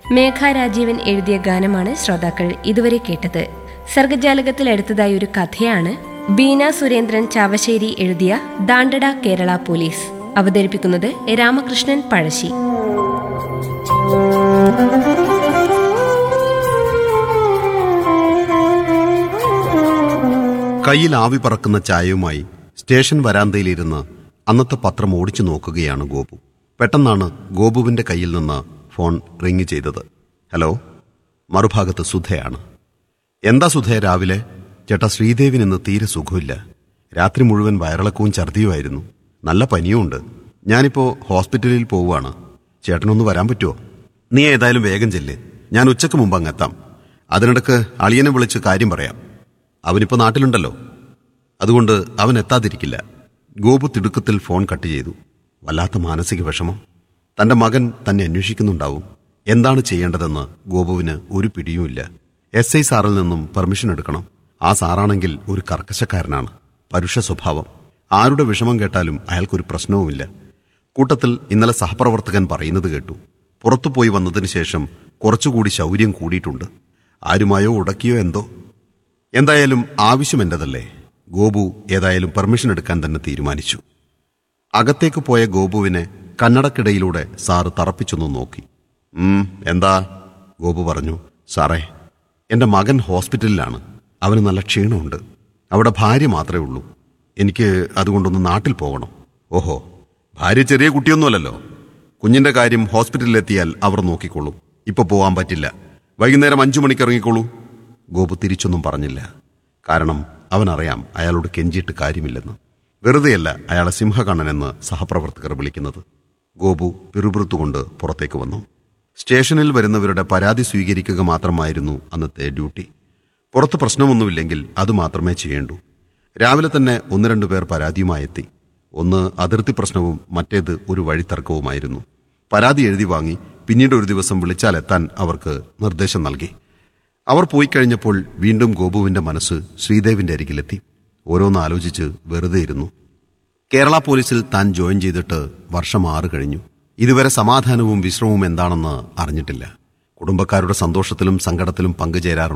മേഘ രാജീവൻ എഴുതിയ ഗാനമാണ് ശ്രോതാക്കൾ ഇതുവരെ കേട്ടത് സർഗജാലകത്തിൽ എടുത്തതായ ഒരു കഥയാണ് ബീന സുരേന്ദ്രൻ ചാവശ്ശേരി എഴുതിയ ദാണ്ടട കേരള പോലീസ് അവതരിപ്പിക്കുന്നത് രാമകൃഷ്ണൻ പഴശ്ശി കയ്യിൽ ആവി പറക്കുന്ന ചായയുമായി സ്റ്റേഷൻ വരാന്തയിലിരുന്ന് അന്നത്തെ പത്രം ഓടിച്ചു നോക്കുകയാണ് ഗോപു പെട്ടെന്നാണ് ഗോപുവിന്റെ കയ്യിൽ നിന്ന് ഫോൺ റിങ് ചെയ്തത് ഹലോ മറുഭാഗത്ത് സുധയാണ് എന്താ സുധയ രാവിലെ ചേട്ടാ ശ്രീദേവിന് ഇന്ന് തീരെ സുഖമില്ല രാത്രി മുഴുവൻ വയറിളക്കവും ഛർദിയുമായിരുന്നു നല്ല പനിയുമുണ്ട് ഞാനിപ്പോ ഹോസ്പിറ്റലിൽ പോവുകയാണ് ചേട്ടനൊന്ന് വരാൻ പറ്റുമോ നീ ഏതായാലും വേഗം ചെല്ല് ഞാൻ ഉച്ചക്ക് മുമ്പ് അങ്ങെത്താം അതിനിടക്ക് അളിയനെ വിളിച്ച് കാര്യം പറയാം അവനിപ്പോ നാട്ടിലുണ്ടല്ലോ അതുകൊണ്ട് അവൻ എത്താതിരിക്കില്ല ഗോപു തിടുക്കത്തിൽ ഫോൺ കട്ട് ചെയ്തു വല്ലാത്ത മാനസിക വിഷമം തന്റെ മകൻ തന്നെ അന്വേഷിക്കുന്നുണ്ടാവും എന്താണ് ചെയ്യേണ്ടതെന്ന് ഗോപുവിന് ഒരു പിടിയുമില്ല എസ് ഐ സാറിൽ നിന്നും പെർമിഷൻ എടുക്കണം ആ സാറാണെങ്കിൽ ഒരു കർക്കശക്കാരനാണ് പരുഷ സ്വഭാവം ആരുടെ വിഷമം കേട്ടാലും അയാൾക്കൊരു പ്രശ്നവുമില്ല കൂട്ടത്തിൽ ഇന്നലെ സഹപ്രവർത്തകൻ പറയുന്നത് കേട്ടു പുറത്തുപോയി വന്നതിന് ശേഷം കുറച്ചുകൂടി ശൗര്യം കൂടിയിട്ടുണ്ട് ആരുമായോ ഉടക്കിയോ എന്തോ എന്തായാലും ആവശ്യം എന്റേതല്ലേ ഗോപു ഏതായാലും പെർമിഷൻ എടുക്കാൻ തന്നെ തീരുമാനിച്ചു അകത്തേക്ക് പോയ ഗോപുവിനെ കന്നടക്കിടയിലൂടെ സാറ് തറപ്പിച്ചൊന്ന് നോക്കി ഉം എന്താ ഗോപു പറഞ്ഞു സാറേ എന്റെ മകൻ ഹോസ്പിറ്റലിലാണ് അവന് നല്ല ക്ഷീണമുണ്ട് അവിടെ ഭാര്യ മാത്രമേ ഉള്ളൂ എനിക്ക് അതുകൊണ്ടൊന്ന് നാട്ടിൽ പോകണം ഓഹോ ഭാര്യ ചെറിയ കുട്ടിയൊന്നുമല്ലല്ലോ കുഞ്ഞിന്റെ കാര്യം ഹോസ്പിറ്റലിലെത്തിയാൽ അവർ നോക്കിക്കോളും ഇപ്പൊ പോവാൻ പറ്റില്ല വൈകുന്നേരം അഞ്ചു മണിക്ക് ഇറങ്ങിക്കോളൂ ഗോപു തിരിച്ചൊന്നും പറഞ്ഞില്ല കാരണം അവനറിയാം അയാളോട് കെഞ്ചിയിട്ട് കാര്യമില്ലെന്ന് വെറുതെയല്ല അയാളെ സിംഹകണ്ണനെന്ന് സഹപ്രവർത്തകർ വിളിക്കുന്നത് ഗോപു പിറുപിറുത്തുകൊണ്ട് പുറത്തേക്ക് വന്നു സ്റ്റേഷനിൽ വരുന്നവരുടെ പരാതി സ്വീകരിക്കുക മാത്രമായിരുന്നു അന്നത്തെ ഡ്യൂട്ടി പുറത്ത് പ്രശ്നമൊന്നുമില്ലെങ്കിൽ അത് മാത്രമേ ചെയ്യേണ്ടൂ രാവിലെ തന്നെ ഒന്ന് രണ്ടു പേർ പരാതിയുമായെത്തി ഒന്ന് അതിർത്തി പ്രശ്നവും മറ്റേത് ഒരു വഴിത്തർക്കവുമായിരുന്നു പരാതി എഴുതി വാങ്ങി പിന്നീട് ഒരു ദിവസം വിളിച്ചാൽ എത്താൻ അവർക്ക് നിർദ്ദേശം നൽകി അവർ പോയി കഴിഞ്ഞപ്പോൾ വീണ്ടും ഗോപുവിന്റെ മനസ്സ് ശ്രീദേവിന്റെ അരികിലെത്തി ഓരോന്ന് ആലോചിച്ച് വെറുതെ ഇരുന്നു കേരള പോലീസിൽ താൻ ജോയിൻ ചെയ്തിട്ട് വർഷം ആറ് കഴിഞ്ഞു ഇതുവരെ സമാധാനവും വിശ്രമവും എന്താണെന്ന് അറിഞ്ഞിട്ടില്ല കുടുംബക്കാരുടെ സന്തോഷത്തിലും സങ്കടത്തിലും പങ്കുചേരാറുണ്ട്